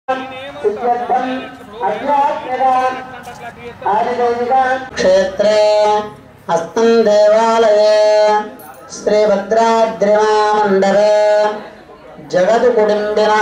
క్షేత్రే హస్తం దేవాలయే శ్రీభద్రాద్రిమామండరే జగదు కుటుంబిన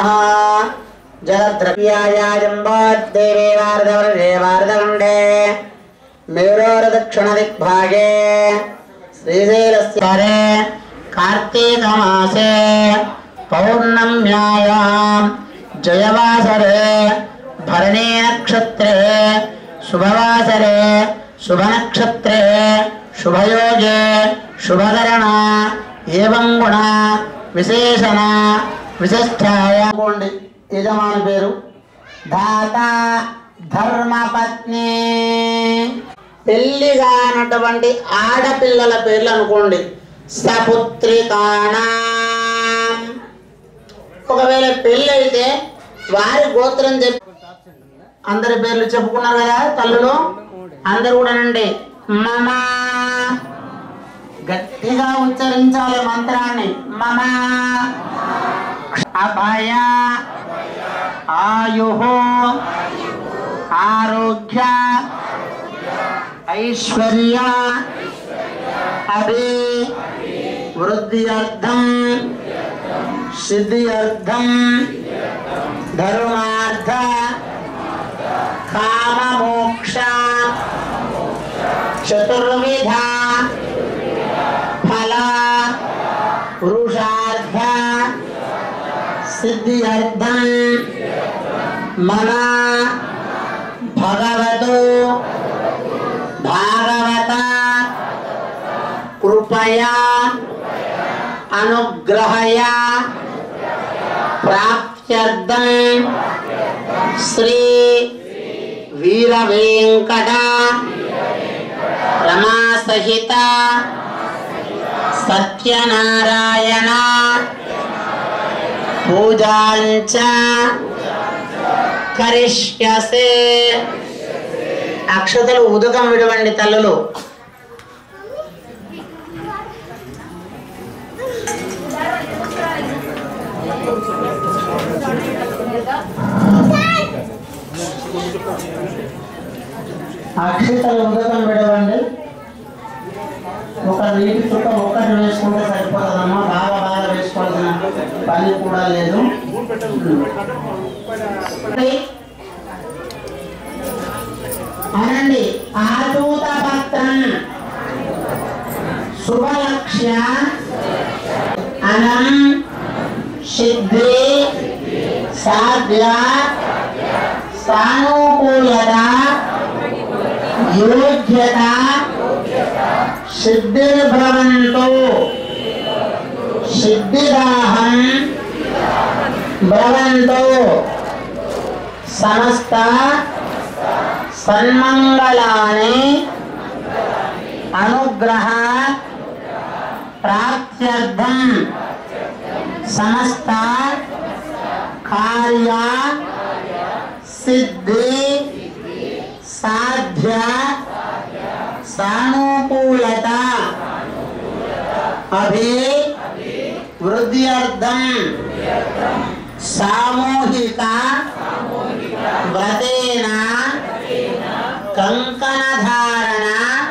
జగద్రవ్యాయంబాద్దేవీ వారదవర్షే వారదగండే మేరోరదక్షిణ దిగ్భాగే శ్రీశైలస్యారే కార్తీకమాసే పౌర్ణమ్యాయాం జయవాసరే భరణీ నక్షత్రే శుభవాసరే శుభనక్షత్రే శుభయోగే శుభకరణ ఏవం గుణ విశేషణ విశిష్టాయ యజమాని పేరు దాత ధర్మపత్ని పెళ్లి కానటువంటి ఆడపిల్లల పేర్లు అనుకోండి సపుత్రికాణా ఒకవేళ పెళ్ళి అయితే వారి గోత్రం చెప్పి అందరి పేర్లు చెప్పుకున్నారు కదా తల్లులు అందరు కూడా నండి మమ గట్టిగా ఉచ్చరించాలి మంత్రాన్ని మమ అభయ ఆయు ఆరోగ్య ఐశ్వర్య అభి వృద్ధ్యర్థం సిద్ధ్యర్థం ధర్మార్థ కామమోక్ష చతుర్విధ ఫల పురుషార్థ సిద్ధ్యర్థం మన భగవతో భాగవత కృపయా అనుగ్రహయ ప్రాప్త్యర్థం శ్రీ వీర వెంకట రమాసహిత సత్యనారాయణ పూజాంచ కరిష్యసే అక్షతలు ఉదకం విడవండి తల్లులు అక్షతలు ఉదకం విడవండి ఒక నీటి చుక్క ఒక్కటి వేసుకుంటే సరిపోతుందమ్మా బాగా బాగా వేసుకోవాల్సిన పని కూడా లేదు అనండి ఆదూత పత్రం శుభలక్ష్య అనం సిద్ధి సాధ్య సానుకూలత యోగ్యత సిద్ధిర్భవంతు సిద్ధిదాహం భవంతు సమస్త సన్మంగళాని అనుగ్రహ ప్రాప్త్యర్థం సమస్త కార్య సిద్ధి సాధ్య సానుకూలత అభి వృద్ధ్యర్థం సామూహిక వ్రతేన కంకణధారణ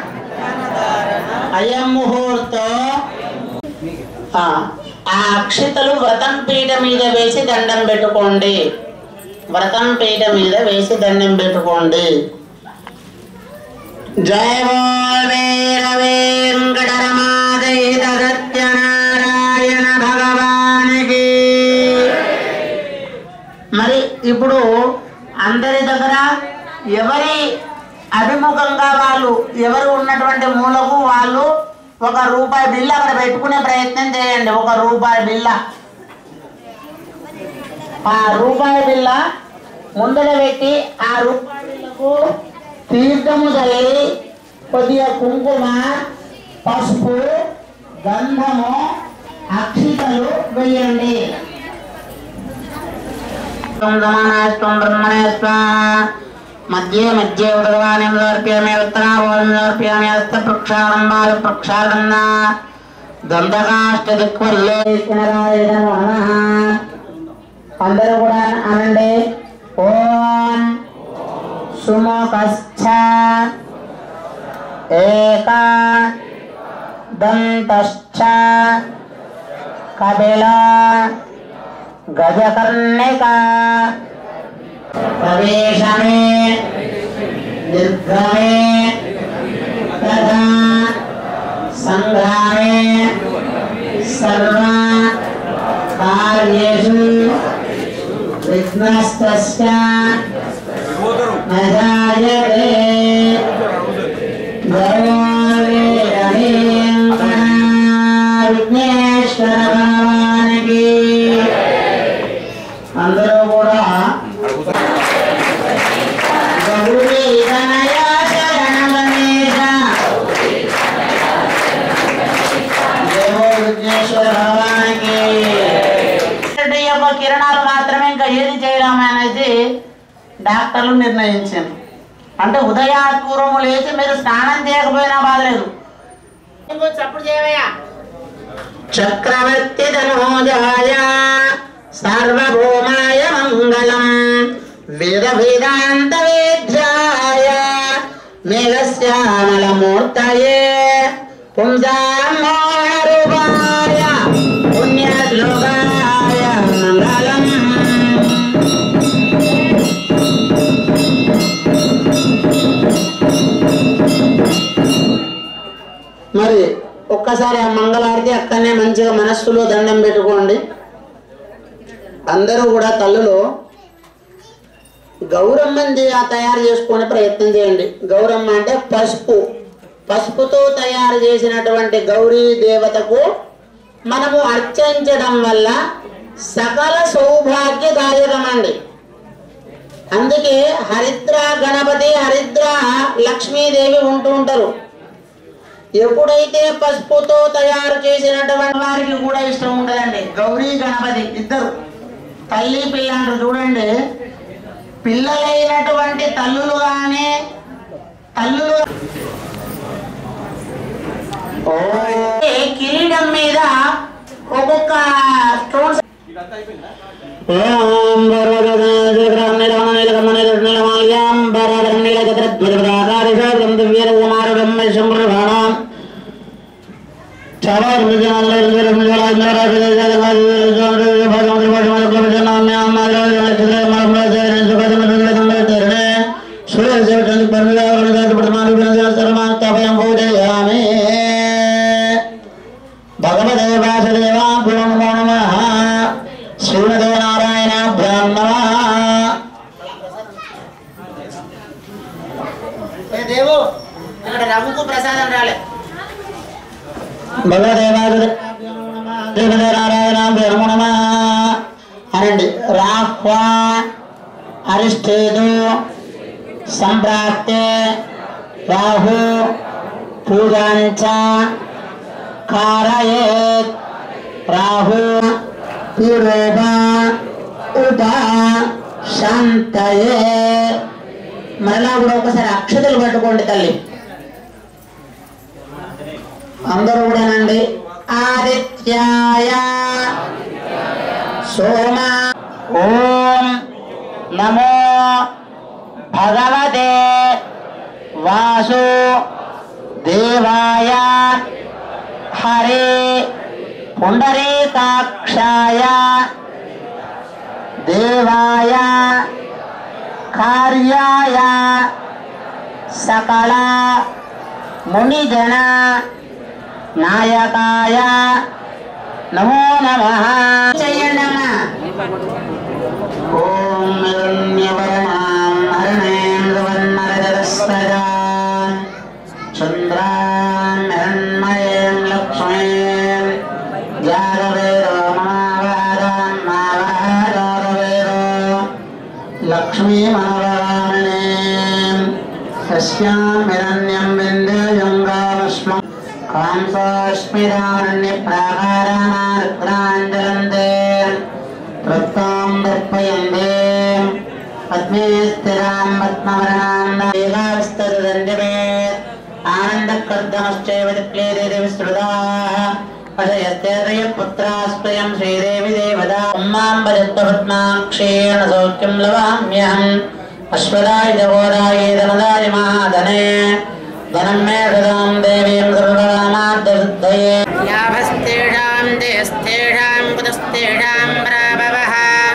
అయం ముహూర్తో ఆ ఆ అక్షతలు వ్రతం పీట మీద వేసి దండం పెట్టుకోండి వ్రతం పీట మీద వేసి దండం పెట్టుకోండి జయ బోల్ వీర వెంకటరమాదయ సత్యనారాయణ భగవానికి మరి ఇప్పుడు అందరి దగ్గర ఎవరి అభిముఖంగా వాళ్ళు ఎవరు ఉన్నటువంటి మూలకు వాళ్ళు ఒక రూపాయి బిల్ల అక్కడ పెట్టుకునే ప్రయత్నం చేయండి ఒక రూపాయి బిల్ల ఆ రూపాయి బిల్ల ముందర పెట్టి ఆ రూపాయి బిల్లకు తీర్థము చల్లి కొద్దిగా కుంకుమ పసుపు గంధము అక్షితలు వేయండి గమనాస్త్వం బ్రహ్మణేస్వ మధ్యే మధ్యే ఉదగవాణ్యం సమర్ప్యామి ఉత్తరాభోజం సమర్ప్యామి హస్త ప్రక్షాళంబాలు ప్రక్షాళన దంతకాష్ట దిక్వల్లే నారాయణ నమః అందరూ కూడా అనండి ముఖశ్చ ఏకా దంతశ్చ కపిల గజకర్ణిక ప్రవేశమే నిర్గమే తథా సంగ్రామే సర్వ కార్యేషు విఘ్నస్తస్య నజాయతే విఘ్నేశ్వర భగవానికి అందరూ కూడా గౌరీ గణయ శరణ గణేశ దేవో విఘ్నేశ్వర భగవానికి ఈ యొక్క కిరణాలు మాత్రమే ఇంకా ఏది చేయడం అనేది డాక్టర్లు నిర్ణయించారు అంటే ఉదయాత్పూర్వము లేచి మీరు స్నానం చేయకపోయినా బాధలేదు చప్పుడు చేయవయ్యా చక్రవర్తి ధనోజాయ సార్వభౌమాయ మంగళం వేద వేదాంత వేద్యాయ మేఘశ్యామలమూర్తయే పుంసాం మోహనరూపాయ పుణ్యశ్లోకాయ మంగళం మరి ఒక్కసారి ఆ మంగళారతి అక్కడనే మంచిగా మనస్సులో దండం పెట్టుకోండి అందరూ కూడా తల్లులో గౌరమ్మని చే- తయారు చేసుకునే ప్రయత్నం చేయండి గౌరమ్మ అంటే పసుపు పసుపుతో తయారు చేసినటువంటి గౌరీ దేవతకు మనము అర్చించడం వల్ల సకల సౌభాగ్యదాయకం అండి అందుకే హరిద్ర గణపతి హరిద్ర లక్ష్మీదేవి ఉంటూ ఉంటారు ఎప్పుడైతే పసుపుతో తయారు చేసినటువంటి వారికి కూడా ఇష్టం ఉండదండి గౌరీ గణపతి ఇద్దరు తల్లి పిల్ల అంటారు చూడండి పిల్లలైనటువంటి తల్లులు కానీ తల్లులు ఓ, ఏ కిరీటం మీద ఒక్కొక్క స్టోన్స్ ఓం భగవద్గీతం నీలకమల నీలకమల నీలమాల్యాం భరధరం నీలచతురద్భుతప్రాకారిషం దివ్యరసమారుఢం శంప్రభాణాం భగవదే వాసుదేవా నమో నమ శ్రీమదే నారాయణ బ్రహ్మ దేవు ఇక్కడ రఘుకు ప్రసాదం రాలే భగవదేవాసుదేవదే నారాయణ బ్రహ్మ నమ అనండి రాహ్వా అరిష్టేదు సంప్రాప్తే రాహు పూజాంచ కారయేత్ రాహు పూర్వ ఉప శాంతయే మరలా కూడా ఒకసారి అక్షతలు పట్టుకోండి తల్లి అందరూ కూడానండి ఆదిత్యాయ సోమ ఓం నమో భగవతే వాసు దేవాయ హరే పుండరీకాక్షాయ దేవాయ కార్యాయ సకల మునిజన నాయకాయ నమో నమ చెయ్యండి అమ్మా ఓం హిరణ్యవర్ణాం హరిణేంద్రవర్ణరజరస్రజాన్ చంద్రాన్ హిరణ్మయేం లక్ష్మీం జాగవేదో మమావాదాన్ మావాదాగవేదో లక్ష్మీమనవరామిణే తస్యాం హిరణ్యం విందేయం గామస్మం కాంసాస్మిరారణ్య ప్రాకారానార్ద్రాంజలంతే ప్రత్తాం దర్పయంతే పద్మే స్థిరాం పద్మవర్ణాందేగాస్తదండివే ఆనందకర్దమశ్చైవ క్లేదేవి విస్తృతాः పశయస్తేదయ పుత్రాస్ప్రయం శ్రీదేవి దేవదా ఉమ్మాం భజత్వ పద్మాక్షేణ సౌఖ్యం లవామ్యహం అశ్వదాయ జగోదాయ ధనదాయ మహాధనే ధనం మే సదాం దేవీం సర్వనామార్థసిద్ధయే లాభస్తేషాం దేస్తేషాం కుతస్తేషాం ప్రాభవః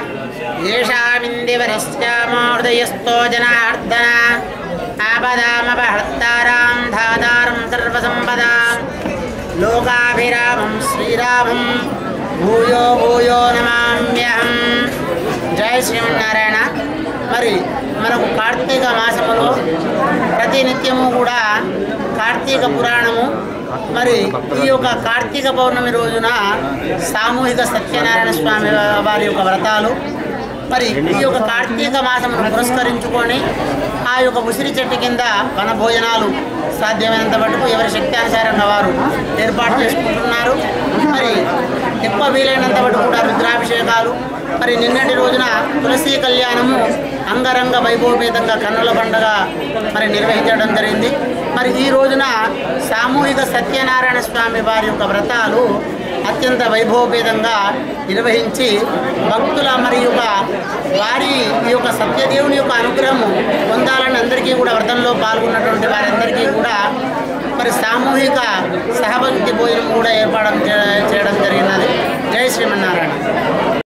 येषामिन्दिवरस्यामोदयस्तो जनार्दन आपदामपहर्तारां धातारं सर्वसम्पदां लोकाभिरामं श्रीरामं భూయో భూయో నమామ్యహం జయ శ్రీమన్నారాయణ మరి మనకు కార్తీక మాసములో ప్రతి నిత్యము కూడా కార్తీక పురాణము మరి ఈ యొక్క కార్తీక పౌర్ణమి రోజున సామూహిక సత్యనారాయణ స్వామి వారి యొక్క వ్రతాలు మరి ఈ యొక్క కార్తీక మాసమును పురస్కరించుకొని ఆ యొక్క ఉసిరి చెట్టు కింద వన భోజనాలు సాధ్యమైనంత మటుకు ఎవరి శక్తి అనుసారంగా వారు ఏర్పాటు చేసుకుంటున్నారు మరి ఎక్కువ వీలైనంత మటుకు కూడా రుద్రాభిషేకాలు మరి నిన్నటి రోజున తులసి కళ్యాణము అంగరంగ వైభవపేతంగా కన్నుల పండుగ మరి నిర్వహించడం జరిగింది మరి ఈ రోజున సామూహిక సత్యనారాయణ స్వామి వారి యొక్క వ్రతాలు అత్యంత వైభవపేతంగా నిర్వహించి భక్తుల మరి యొక్క వారి ఈ యొక్క సత్యదేవుని యొక్క అనుగ్రహము పొందాలని అందరికీ కూడా వ్రతంలో పాల్గొన్నటువంటి వారందరికీ కూడా మరి సామూహిక సహభక్తి భోజనం కూడా ఏర్పాటు చేయడం జరిగినది జై శ్రీమన్నారాయణ